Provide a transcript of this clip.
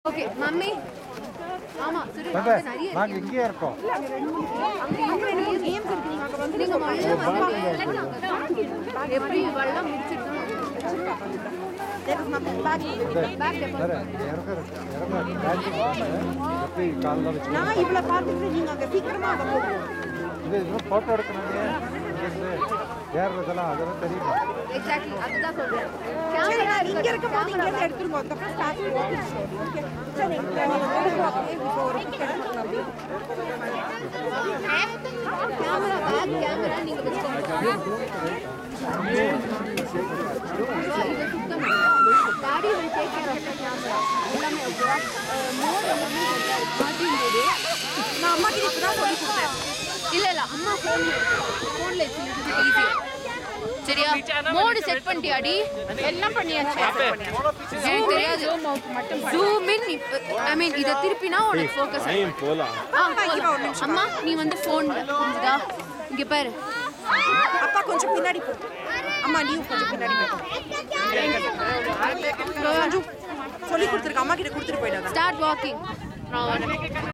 okay mummy ஆமா சுரேஷ் பாப்பா, அங்க நிறைய நாங்க இங்கேயே இருக்கோம் கேம்ஸ் இருக்கு நீங்க அங்க வந்து நீங்க மழையில வந்து எப்படி வெள்ளம் முடிச்சிட்டு பேக் வேற இறங்க இறங்க கேன்டீன் எப்படி காலில் வச்சு நான் இவ்வளவு பார்த்துட்டு நீங்க அங்க சீக்கிரமா அங்க போங்க இது இன்னும் ஃபோட்டோ எடுக்கணுங்க இங்கேருந்து ஏறுறதெல்லாம் அதெல்லாம் தெரியுமா எக்ஸாக்ட்லி அதுதான் சொல்றேன் சரி கேமரா நான் இங்க இருக்கும் போது இங்க இருந்து எடுத்துருங்க அதுக்கப்புறம் ஸ்டார்ட் ஓகே சரி இப்போ இப்போ ஒரு பிக் எடுத்துக்கலாம் அப்படியே கேமரா பேக் கேமரா நீங்க வச்சுக்கோங்க இது சுத்தமா daddy will take care of the camera எல்லாமே ஓகேவா மோர் எல்லாமே மாட்டியும் போது நான் அம்மா கிட்ட இப்பதான் சொல்லி கொடுத்தேன் இல்ல இல்ல அம்மா போன்ல போன்ல வச்சிருக்கிறது ஈஸியா சரியா மோடு செட் பண்ணிட்டியாடி எல்லாம் பண்ணியாச்சு எனக்கு தெரியாது ஜூம் இன் ஐ மீன் இத திருப்பினா உனக்கு ஃபோக்கஸ் போலாம் அம்மா நீ வந்து போன்ல புரிஞ்சுதா இங்க பாரு அப்பா கொஞ்சம் பின்னாடி போ அம்மா நீயும் கொஞ்சம் பின்னாடி போ கொஞ்சம் சொல்லி கொடுத்துருக்க அம்மா கிட்ட கொடுத்துட்டு போயிடாத ஸ்டார்ட் வாக்கிங் நான் வரேன்